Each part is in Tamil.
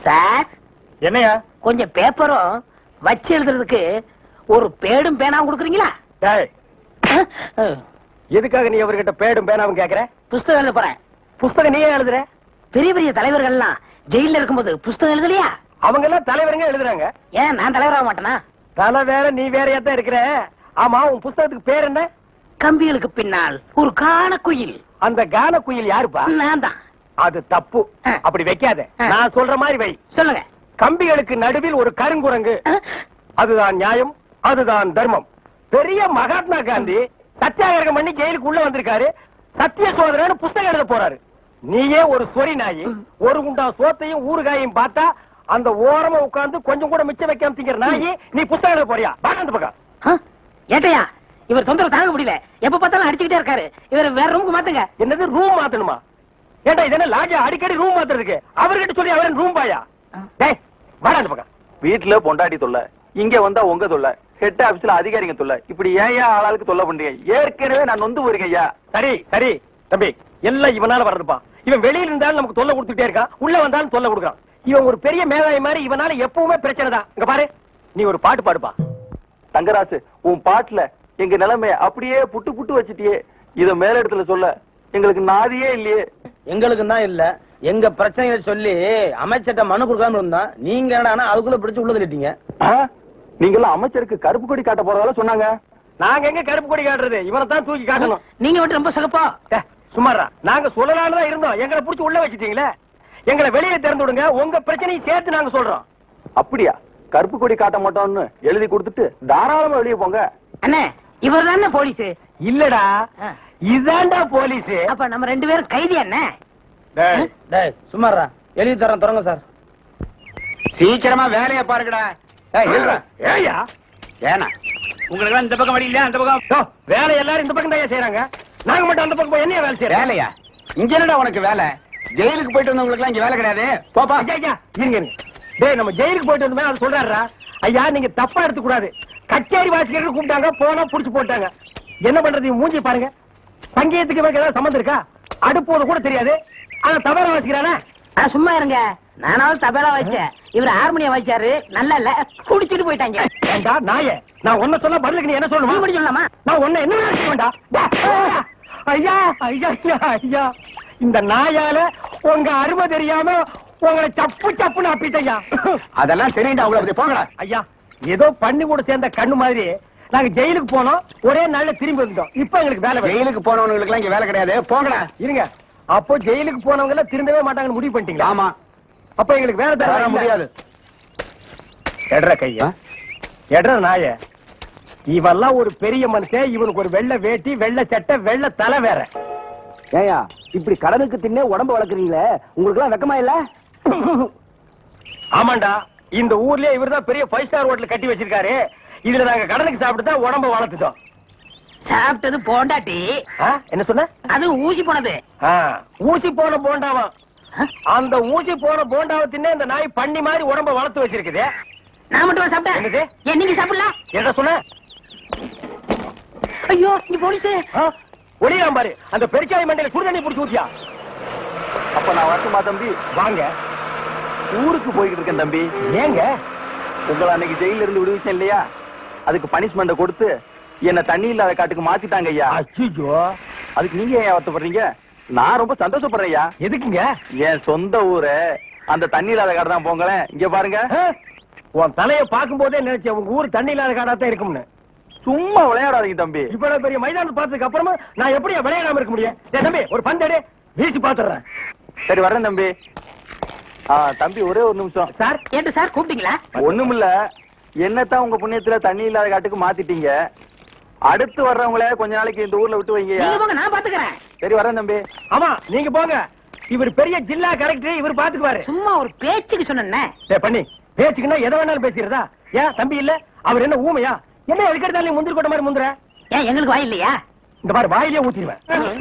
சார் என்னையா கொஞ்சம் பேப்பரும் வச்சு எழுதுறதுக்கு ஒரு பேடும் பேனாவும் கொடுக்குறீங்களா டேய் அஹ், அஹ், எதுக்காக நீ அவர்கிட்ட பேடும் பேனாவும் கேக்குற புஸ்தகம் எழுத போறேன் புஸ்தகம் நீயே எழுதுற பெரிய பெரிய தலைவர்கள்லாம் ஜெயில இருக்கும்போது புஸ்தகம் எழுதலையா அவங்க எல்லாம் தலைவருங்க எழுதுறாங்க ஏன் நான் தலைவராக மாட்டேனா தலை வேற நீ வேறையா தான் இருக்கிற ஆமா உன் புஸ்தகத்துக்கு பேர் என்ன கம்பிகளுக்கு பின்னால் ஒரு காண குயில் அந்த கான குயில் யாருப்பா நான் தான் அது தப்பு ஆ. அப்படி வைக்காத ஆ. நான் சொல்ற மாதிரி வை சொல்லுங்க கம்பிகளுக்கு நடுவில் ஒரு கருங்குரங்கு அஹ், அதுதான் நியாயம் அதுதான் தர்மம் பெரிய மகாத்மா காந்தி சத்தியாகிரகம் பண்ணி ஜெயிலுக்கு உள்ள வந்திருக்காரு சத்திய சோதனைன்னு புஸ்தகம் எழுத போறாரு நீயே ஒரு சொரி நாயி ஒரு குண்டா சோத்தையும் ஊறுகாயையும் பார்த்தா அந்த ஓரமா உட்கார்ந்து கொஞ்சம் கூட மிச்சம் வைக்காம திங்கிற நாயி நீ புஸ்தகம் எழுத போறியா வாங்க அந்த பக்கம் அஹ், ஏட்டையா இவர் தொந்தரவு தாங்க முடியல எப்ப பார்த்தாலும் அடிச்சுக்கிட்டே இருக்காரு இவர் வேற ரூமுக்கு மாத்துங்க என்னது ரூம் மாத்தணுமா ஏண்டா இது என்ன லாஜா அடிக்கடி ரூம் மாத்துறதுக்கு அவர்கிட்ட சொல்லி அவர் ரூம் பாயா டேய் வாடா அந்த பக்கம் வீட்டுல பொண்டாட்டி தொல்லை இங்க வந்தா உங்க தொல்லை ஹெட் ஆபீஸ்ல அதிகாரிங்க தொல்லை இப்படி ஏன் ஏன் ஆளாளுக்கு தொல்லை பண்றீங்க ஏற்கனவே நான் நொந்து போயிருக்கேன் ஐயா சரி சரி தம்பி எல்லாம் இவனால வர்றதுப்பா இவன் வெளியில இருந்தாலும் நமக்கு தொல்லை கொடுத்துட்டே இருக்கான் உள்ள வந்தாலும் தொல்லை கொடுக்குறான் இவன் ஒரு பெரிய மேதாவி மாதிரி இவனால எப்பவுமே பிரச்சனை தான் இங்க பாரு நீ ஒரு பாட்டு பாடுப்பா தங்கராசு உன் பாட்டுல எங்க நிலைமைய அப்படியே புட்டு புட்டு வச்சிட்டியே இத மேல இடத்துல சொல்ல எங்களுக்கு நாதியே இல்லையே எங்களுக்கு தான் இல்ல எங்க பிரச்சனைகளை சொல்லி அமைச்சர்ட்ட மனு கொடுக்காம இருந்தோம் நீங்க என்னடா அதுக்குள்ள பிடிச்சு உள்ள தள்ளிட்டீங்க ஆ? நீங்கெல்லாம் அமைச்சருக்கு கருப்பு கொடி காட்ட போறதால சொன்னாங்க நாங்க எங்க கருப்பு கொடி காட்டுறது இவனை தான் தூக்கி காட்டணும் நீங்க மட்டும் ரொம்ப சகப்பா டே, சும்மாரா நாங்க சொல்லலாம்னு தான் இருந்தோம் எங்களை புடிச்சு உள்ள வச்சிட்டீங்களே எங்களை வெளியே திறந்து விடுங்க உங்க பிரச்சனையும் சேர்த்து நாங்க சொல்றோம் அப்படியா கருப்பு கொடி காட்ட மாட்டோம்னு எழுதி கொடுத்துட்டு தாராளமா வெளியே போங்க அண்ணே இவர் தானே போலீஸ் இல்லடா ஆ. இதான்டா போலீஸ் அப்ப நம்ம ரெண்டு பேரும் கைதி அண்ணே டேய் சும்மாரா எழுதி தரேன் தொடங்க சார் சீக்கிரமா வேலைய பாருங்கடா ஏய், நில்றா. ஏயா ஏனா உங்களுக்கு இந்த பக்கம் வழி இல்லையா அந்த பக்கம் யோ, வேலை எல்லாரும் இந்த பக்கம் தான் செய்யறாங்க நாங்க மட்டும் அந்த பக்கம் போய் என்ன வேலை செய்யறோம் வேலையா இங்க என்னடா உனக்கு வேலை ஜெயிலுக்கு போயிட்டு வந்தவங்களுக்கு எல்லாம் இங்க வேலை கிடையாது போப்பா ஐயா, ஐயா, இருங்க, இருங்க. டேய் நம்ம ஜெயிலுக்கு போயிட்டு வந்தோமே அது சொல்றாருடா ஐயா நீங்க தப்பா எடுத்துக்க கூடாது கச்சேரி வாசிக்கிறதுக்கு கூப்பிட்டாங்க போனா புடிச்சு போட்டாங்க என்ன பண்றது இவன் மூஞ்சி பாருங்க சங்கீதத்துக்கு இவனுக்கு ஏதாவது சம்மந்தம் இருக்கா அடுப்போது கூட தெரியாது ஆனா தவற வாசிக்கிறானா ஆனா சும்மா இருங்க நானாவது தபேலா வச்சேன் இவர் ஹார்மோனியம் வச்சாரு நல்லா இல்ல குடிச்சிட்டு போயிட்டாங்க ஏண்டா நாயே நான் ஒன்ன சொல்ல பதிலுக்கு நீ என்ன நீ சொல்லணுமா மட்டும் சொல்லலாமா நான் ஒன்ன என்ன வேணா செய்ய வேண்டாம் டா, ஐயா ஐயா ஐயா ஐயா இந்த நாயால உங்க அருமை தெரியாம உங்களை சப்பு சப்புன்னு அப்பிட்டையா அதெல்லாம் தெரியும்டா உங்களை பத்தி போங்கடா ஐயா ஏதோ பண்ணி கூட சேர்ந்த கண்ணு மாதிரி நாங்க ஜெயிலுக்கு போனோம் ஒரே நாள்ல திரும்பி வந்துட்டோம் இப்ப எங்களுக்கு வேலை வேணும். ஜெயிலுக்கு போனவங்களுக்கு எல்லாம் இங்க வேலை கிடையாது போங்கடா இருங்க அப்போ ஜெயிலுக்கு போனவங்க எல்லாம் திருந்தவே மாட்டாங்கன்னு முடிவு பண்ணிட்டீங்களா ஆமா அப்ப எங்களுக்கு வேலை வர தர முடியாது எட்ற கையா எட்ற நாய இவெல்லாம் ஒரு பெரிய மனுஷன் இவனுக்கு ஒரு வெள்ளை வேட்டி வெள்ளை சட்டை வெள்ளை தலை வேற ஏயா இப்படி கடனுக்கு தின்னே உடம்பு வளர்க்குறீங்களே உங்களுக்கு எல்லாம் வெக்கமா இல்ல ஆமாண்டா இந்த ஊர்லயே இவர்தான் பெரிய ஃபைவ் ஸ்டார் ஹோட்டல் கட்டி வச்சிருக்காரு இதுல நாங்க கடனுக்கு சாப்பிட்டு தான் உடம்ப வளர்த்துட்டோம் சாப்பிட்டது போண்டாட்டி ஆ, என்ன சொன்ன அது ஊசி போனது ஆ, ஊசி போன போண்டாவா அந்த ஊசி போன போண்டாவை தின்னே இந்த நாய் பண்ணி மாதிரி உடம்ப வளர்த்து வச்சிருக்குது நான் மட்டும் சாப்பிட்டேன் என்னது? ஏன் நீங்க சாப்பிடல என்ன சொன்ன ஐயோ நீ போலீஸ் ஆ, ஒளியாம் பாரு அந்த பெருச்சாய் மண்டையில சுடுதண்ணி புடிச்சு ஊத்தியா அப்ப நான் வரட்டுமா தம்பி வாங்க ஊருக்கு போய்கிட்டு இருக்கேன் தம்பி ஏங்க உங்களை அன்னைக்கு ஜெயில இருந்து விடுவிச்சேன் இல்லையா அதுக்கு பனிஷ்மெண்ட கொடுத்து என்ன தண்ணி இல்லாத காட்டுக்கு மாத்திட்டாங்க ஐயா அச்சுஜோ அதுக்கு நீங்க ஏன் வருத்தப்படுறீங்க நான் ரொம்ப சந்தோஷப்படுறேன் ஐயா எதுக்குங்க என் சொந்த ஊரு அந்த தண்ணி இல்லாத காடு தான் போங்களேன் இங்க பாருங்க ஆ, உன் தலைய பார்க்கும் போதே நினைச்சேன் உங்க ஊர் தண்ணி இல்லாத காடா தான் இருக்கும்னு சும்மா விளையாடாதீங்க தம்பி இவ்வளவு பெரிய மைதானம் பார்த்ததுக்கு அப்புறமா நான் எப்படி விளையாடாம இருக்க முடியும் டேய் தம்பி ஒரு பந்தடு வீசி பாத்துறேன் சரி வர்றேன் தம்பி ஆ தம்பி ஒரே ஒரு நிமிஷம் சார் ஏட்டு சார் கூப்பிட்டீங்களா ஒண்ணுமில்ல என்னத்தான் உங்க புண்ணியத்துல தண்ணி இல்லாத காட்டுக்கு மாத்திட்டீங்க அடுத்து வர்றவங்கள கொஞ்ச நாளைக்கு இந்த ஊர்ல விட்டு வைங்க நீங்க போங்க நான் பாத்துக்கிறேன் சரி வரேன் தம்பி ஆமா நீங்க போங்க இவர் பெரிய ஜில்லா கலெக்டர் இவர் பாத்துக்குவாரு சும்மா ஒரு பேச்சுக்கு சொன்னேன் டேய் பண்ணி பேச்சுக்குன்னா எதை வேணாலும் பேசிடுறதா ஏன் தம்பி இல்ல அவர் என்ன ஊமையா என்ன எதுக்கெடுத்தாலும் நீ முந்திரி கொட்ட மாதிரி முந்துற ஏன் எங்களுக்கு வாய் இல்லையா இந்த மாதிரி வாயிலே ஊத்திடுவேன்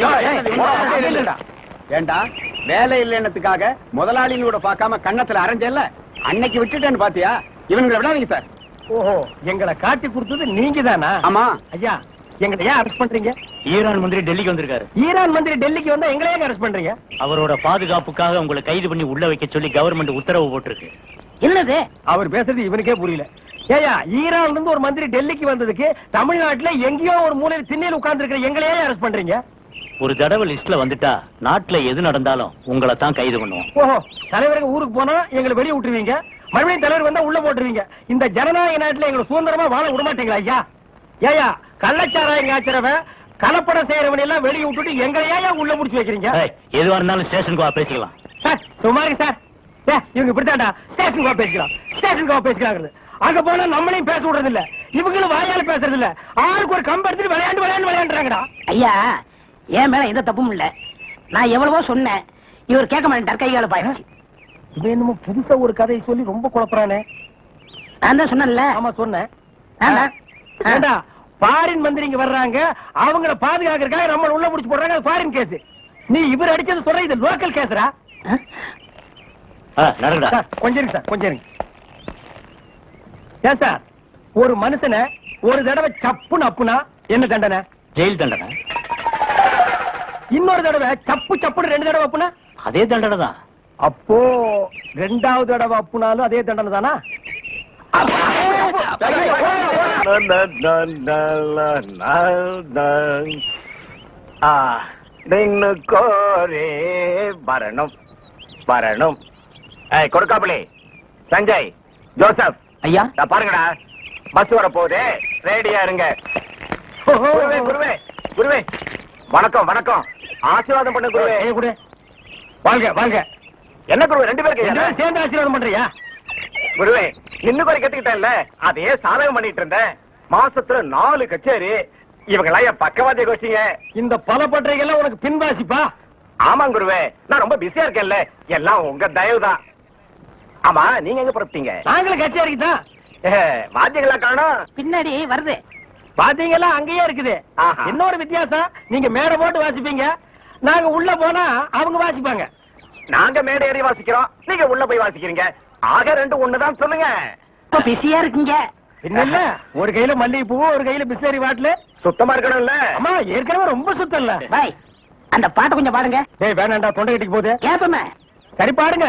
ஏண்டா வேலை இல்லைன்னதுக்காக முதலாளிகளோட பார்க்காம கண்ணத்துல அரைஞ்சல்ல அன்னைக்கு விட்டுட்டேன்னு பாத்தியா இவனுங்களை விடாதீங்க சார் ஓஹோ எங்களை காட்டி கொடுத்தது நீங்க தானா ஆமா ஐயா எங்களை ஏன் அரெஸ்ட் பண்றீங்க ஈரான் மந்திரி டெல்லிக்கு வந்திருக்காரு ஈரான் மந்திரி டெல்லிக்கு வந்தா எங்களை ஏன் அரெஸ்ட் பண்றீங்க அவரோட பாதுகாப்புக்காக உங்களை கைது பண்ணி உள்ள வைக்க சொல்லி கவர்மெண்ட் உத்தரவு போட்டிருக்கு என்னது அவர் பேசுறது இவனுக்கே புரியல ஏயா ஈரான்ல இருந்து ஒரு மந்திரி டெல்லிக்கு வந்ததுக்கு தமிழ்நாட்டுல எங்கேயோ ஒரு மூலையில் திண்ணையில் உட்கார்ந்து இருக்கிற எங்களையே அரெஸ்ட் பண்றீங்க ஒரு தடவை லிஸ்ட்ல வந்துட்டா நாட்டுல எது நடந்தாலும் உங்களை தான் கைது பண்ணுவோம் ஓஹோ தலைவருக்கு ஊருக்கு போனா எங்களை வெளிய விட்டுருவீங்க மறுபடியும் தலைவர் வந்தா உள்ள போட்டுருவீங்க இந்த ஜனநாயக நாட்டுல எங்களை சுதந்திரமா வாழ விட மாட்டீங்களா ஐயா ஏயா கள்ளச்சாராயம் காய்ச்சறவன் கலப்படம் செய்யறவன் எல்லாம் வெளிய விட்டுட்டு எங்களை ஏன் உள்ள முடிச்சு வைக்கிறீங்க ஏய், எதுவா இருந்தாலும் ஸ்டேஷனுக்கு வா பேசிக்கலாம் சார் சுமாரி சார் ஏ, இவங்க இப்படித்தான்டா ஸ்டேஷனுக்கு வா பேசிக்கலாம் ஸ்டேஷனுக்கு வா பேசிக்கிறாங்க அங்க போனா நம்மளையும் பேச விடுறது இல்ல இவங்களும் வாயால பேசுறது இல்ல ஆளுக்கு ஒரு கம்பு எடுத்துட்டு விளையாண்டு விளையாண்டு விளையாண்டுறாங்கடா ஐயா என் மேல எந்த தப்பும் இல்ல நான் எவ்வளவோ சொன்னேன் இவர் கேட்க மாட்டேன் கைகால பாயிடுச்சு இவன் என்னமோ புதுசா ஒரு கதையை சொல்லி ரொம்ப குழப்பறானே நான் தான் சொன்னேன்ல ஆமா சொன்னேன் நான் தான். ஆ. ஏண்டா பாரின் மந்திரிங்க வர்றாங்க அவங்கள பாதுகாக்கிறதுக்காக நம்ம உள்ள புடிச்சு போடுறாங்க அது ஃபாரின் கேஸ் நீ இவர் அடிச்சது சொல்ற இது லோக்கல் கேஸ்ரா ஆ? ஆ, நடக்குடா சார் கொஞ்சம் இருங்க சார் கொஞ்சம் இருங்க ஏன் சார் ஒரு மனுஷனை ஒரு தடவை சப்புன்னு அப்புனா என்ன தண்டனை ஜெயில் தண்டனை இன்னொரு தடவை சப்பு சப்புன்னு ரெண்டு தடவை அப்புனா அதே தண்டனை தான் அப்போ ரெண்டாவது தடவை அப்புனாலும் அதே தண்டனை தானா நின்னு கோரே வரணும் வரணும் ஏய் கொடுக்காமலே சஞ்சய் ஜோசப் ஐயா இதோ பாருங்கடா பஸ் வர போகுது ரெடியா இருங்க குருவே குருவே குருவே வணக்கம் வணக்கம் ஆசீர்வாதம் பண்ண குருவே ஏய், கொடு. வாங்க வாங்க என்ன குருவே ரெண்டு ரெண்டு பேருக்கு பேரும் சேர்ந்து ஆசீர்வாதம் பண்றியா குருவே நின்னு குறை கத்துக்கிட்டேன்ல அதையே சாதகம் பண்ணிட்டு இருந்தேன் மாசத்துல நாலு கச்சேரி இவங்கெல்லாம் என் பக்கவாதிய கோஷிங்க இந்த பல பற்றைகள்லாம் உனக்கு பின்வாசிப்பா ஆமாம் குருவே நான் ரொம்ப பிஸியா இருக்கேன்ல எல்லாம் உங்க தயவுதான் ஆமா நீங்க எங்க புறப்பட்டீங்க நாங்களும் கச்சேரிக்கு தான் வாத்தியங்களா காணோம் பின்னாடி வருது பாத்தீங்களா அங்கேயே இருக்குது ஆஹா. இன்னொரு வித்தியாசம் நீங்க மேடை போட்டு வாசிப்பீங்க நாங்க உள்ள போனா அவங்க வாசிப்பாங்க நாங்க மேடை ஏறி வாசிக்கிறோம் நீங்க உள்ள போய் வாசிக்கிறீங்க ஆக ரெண்டு ஒண்ணுதான் சொல்லுங்க இப்ப பிஸியா இருக்கீங்க என்ன இல்ல ஒரு கையில மல்லிகை பூ ஒரு கையில பிஸ்லரி பாட்டில் சுத்தமா இருக்கணும்ல அம்மா ஏற்கனவே ரொம்ப சுத்தம் இல்ல பாய் அந்த பாட்டை கொஞ்சம் பாடுங்க டேய் வேணாண்டா தொண்டை கட்டிக்கு போகுது கேப்பமே சரி பாடுங்க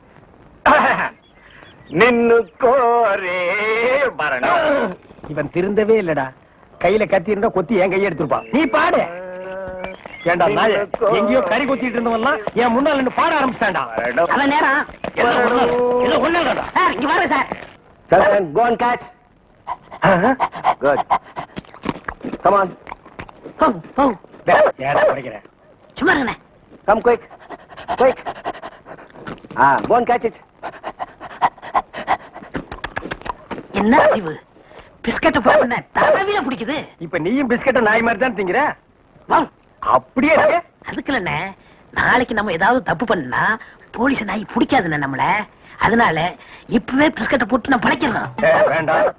நின்னு கோரே வரணும் இவன் திருந்தவே இல்லடா கையில கத்தி இருந்தா கொத்தி என் கையை எடுத்திருப்பான் நீ பாடு ஏண்டா நாய எங்கேயோ கறி கொத்திட்டு இருந்தவன்லாம் என் முன்னால நின்னு பாட ஆரம்பிச்சிட்டான்டா வரணும். அவன் நேரம் எல்லாம் ஒண்ணு எல்லாம் ஒண்ணு சார் இங்க பாருங்க sir Children, go and catch. Good. Come on. போ போ ஏடா படிக்கிறேன் சும்மா இருங்கண்ணே Come quick. Quick. Ah, go and catch it. என்ன அறிவு பிஸ்கட்ட போன தலைவில பிடிக்குது இப்ப நீயும் பிஸ்கட்ட நாய் மாதிரி தான் திங்கிற வா அப்படியே இருக்கு அதுக்கு இல்லண்ணே நாளைக்கு நம்ம ஏதாவது தப்பு பண்ணா போலீஸ் நாய் பிடிக்காதுண்ணே நம்மள அதனால இப்பவே பிஸ்கட்டை போட்டு நான் பழைக்கிறோம் ஏய், வேண்டாம்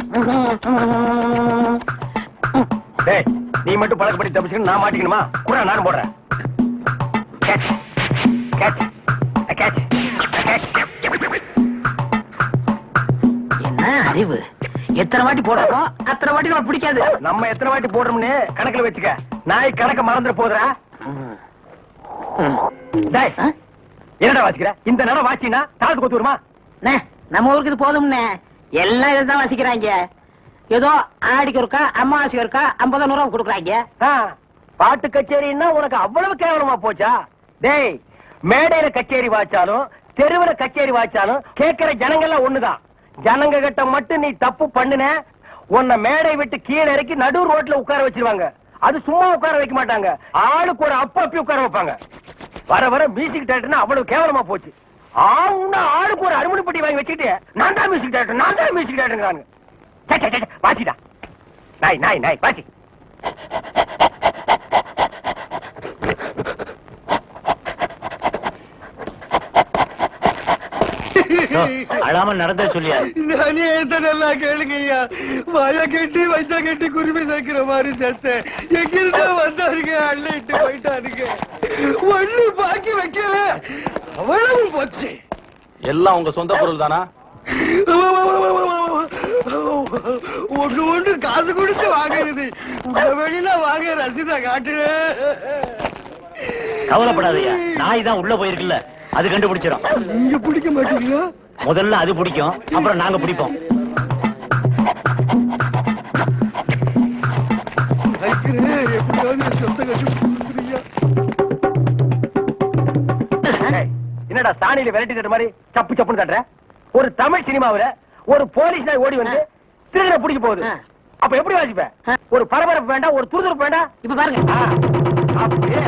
டேய் நீ மட்டும் பழக்கப்படி தப்பிச்சுக்கணும் நான் மாட்டிக்கணுமா கூட நானும் போடுறேன் Catch. Catch. A catch. A catch. என்ன அறிவு எத்தனை வாட்டி போடுறோம் அத்தனை வாட்டி நம்ம பிடிக்காது நம்ம எத்தனை வாட்டி போடுறோம்னு கணக்குல வச்சுக்க நாய் கணக்க மறந்துட போதுரா டேய் ஆ? என்னடா வாசிக்கிற இந்த நேரம் வாச்சினா தாளத்து கொத்து வருமா அண்ணே, நம்ம ஊருக்கு இது போதும்ண்ணே எல்லாம் இதுதான் வசிக்கிறாங்க ஏதோ ஆடிக்கு இருக்கா அம்மாவாசைக்கு இருக்கா ஐம்பதாயிரம் ரூபா கொடுக்குறாங்க ஆ, பாட்டு கச்சேரின்னா உனக்கு அவ்வளவு கேவலமா போச்சா டேய் மேடையில கச்சேரி வாச்சாலும் தெருவுல கச்சேரி வாச்சாலும் கேட்கிற ஜனங்கள்லாம் ஒண்ணுதான் ஜனங்க கிட்ட மட்டும் நீ தப்பு பண்ணுன உன்னை மேடை விட்டு கீழே இறக்கி நடு ரோட்ல உட்கார வச்சிருவாங்க அது சும்மா உட்கார வைக்க மாட்டாங்க ஆளுக்கு ஒரு அப்ப அப்பி உட்கார வைப்பாங்க வர வர மியூசிக் டேரக்டர்னா அவ்வளவு கேவலமா போச்சு ஆவுன்னா ஆளுக்கு ஒரு அறுமணி பெட்டி வாங்கி வச்சுக்கிட்டு நான் தான் மியூசிக் டேரக்டர் நான் தான் மியூசிக் டேரக்டர்ங்கிறாங்க சே, சே, சே, சே, வாசிடா நாய் நாய் நாய் வாசி யோ, அழாம நடந்தே சொல்லியா நானே நல்லா கேளுங்க ஐயா வாய கட்டி வைத்த கட்டி குருவி சேர்க்கிற மாதிரி சேர்த்தேன் எங்கிருந்தோ வந்தாருங்க அள்ளிட்டு போயிட்டாருங்க ஒண்ணு பாக்கி வைக்கல அவ்வளவு போச்சு எல்லாம் உங்க சொந்த பொருள் தானா ஒண்ணு ஒண்ணு காசு கொடுத்து வாங்குறது உங்க வெளியில வாங்க ரசீதா காட்டு கவலைப்படாதயா நாய் தான் உள்ள போயிருக்குல்ல அது கண்டுபிடிச்சிடும் நீங்க பிடிக்க மாட்டீங்களா முதல்ல அது பிடிக்கும் அப்புறம் நாங்க பிடிப்போம் வைக்கிறேன் எப்படியாவது என் சொந்த கட்டி கொடுக்குறீங்க ஏய், என்னடா சாணியில விரட்டி தட்டுற மாதிரி சப்பு சப்புன்னு தட்டுற ஒரு தமிழ் சினிமாவுல ஒரு போலீஸ் நாய் ஓடி வந்து திருடனை பிடிக்க போகுது ஆ. அப்ப எப்படி வாசிப்ப ஒரு பரபரப்பு வேண்டாம் ஒரு துருதுருப்பு வேண்டாம் இப்ப பாருங்க ஆ, அப்படியே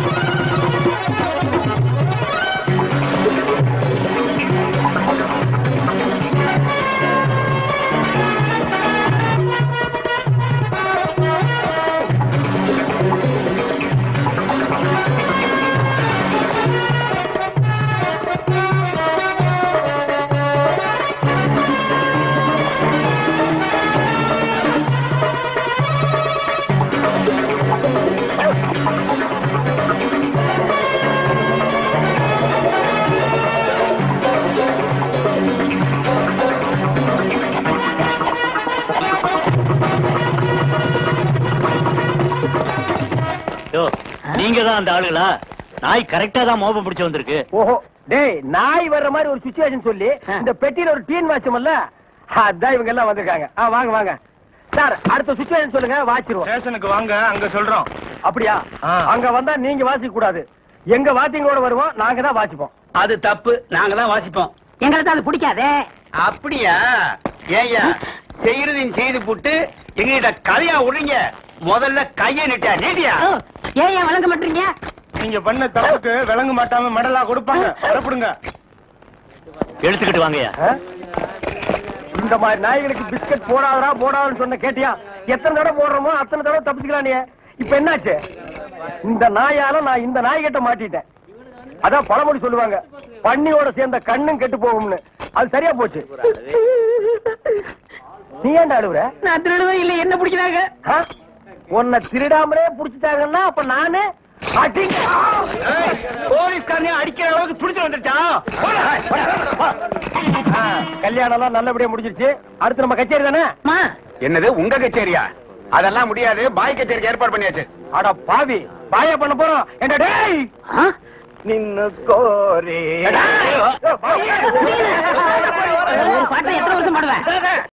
யோ, நீங்க தான் அந்த ஆளுகளா நாய் கரெக்டா தான் மோப்பம் பிடிச்சு வந்திருக்கு ஓஹோ டேய் நாய் வர்ற மாதிரி ஒரு சுச்சுவேஷன் சொல்லி இந்த பெட்டியில ஒரு டீன் வாசம் அதான் இவங்க எல்லாம் வந்திருக்காங்க ஆ வாங்க வாங்க சார் அடுத்த சுச்சுவேஷன் சொல்லுங்க வாச்சிருவோம் ஸ்டேஷனுக்கு வாங்க அங்க சொல்றோம் அப்படியா ஆ. அங்க வந்தா நீங்க வாசிக்க கூடாது எங்க வாத்தியங்களோட வருவோம் நாங்க தான் வாசிப்போம் அது தப்பு நாங்க தான் வாசிப்போம் எங்களுக்கு அது பிடிக்காதே அப்படியா ஏய்யா செய்யறதையும் செய்து போட்டு எங்ககிட்ட கதையா விடுறீங்க முதல்ல கைய நிட்டா நீட்டியா ஓ, ஏன் ஏன் வழங்க மாட்டீங்க நீங்க பண்ண தப்புக்கு விளங்க மாட்டாம மெடலா கொடுப்பாங்க வரப்படுங்க எடுத்துக்கிட்டு வாங்கய்யா ஆ? இந்த மாதிரி நாய்களுக்கு பிஸ்கட் போடாதடா போடாதுன்னு சொன்ன கேட்டியா எத்தனை தடவை போடுறோமோ அத்தனை தடவை தப்பிச்சுக்கலாம் நீ இப்ப என்னாச்சு இந்த நாயால நான் இந்த நாய் கிட்ட மாட்டிட்டேன் அதான் பழமொழி சொல்லுவாங்க பன்னியோட சேர்ந்த கண்ணும் கெட்டு போகும்னு அது சரியா போச்சு நீ ஏன்டா அழுவுற நான் திருடுவே இல்ல என்ன பிடிக்கிறாங்க ஆ? உன்னை திருடாமலே புடிச்சிட்டாங்கன்னா அப்ப நானு அடிங்க. போலீஸ்காரனே அடிக்கிற அளவுக்கு துடிச்சு வந்துருச்சா ஆ, கல்யாணம் எல்லாம் நல்லபடியா முடிஞ்சிருச்சு அடுத்து நம்ம கச்சேரி தானே அம்மா என்னது உங்க கச்சேரியா அதெல்லாம் முடியாது பாய் கச்சேரிக்கு ஏற்பாடு பண்ணியாச்சு அட பாவி பாயா பண்ண போறோம் என்ன டேய் ஆ? நின்னு கோரி ஒரு பாட்டை எத்தனை வருஷம் பாடுவேன்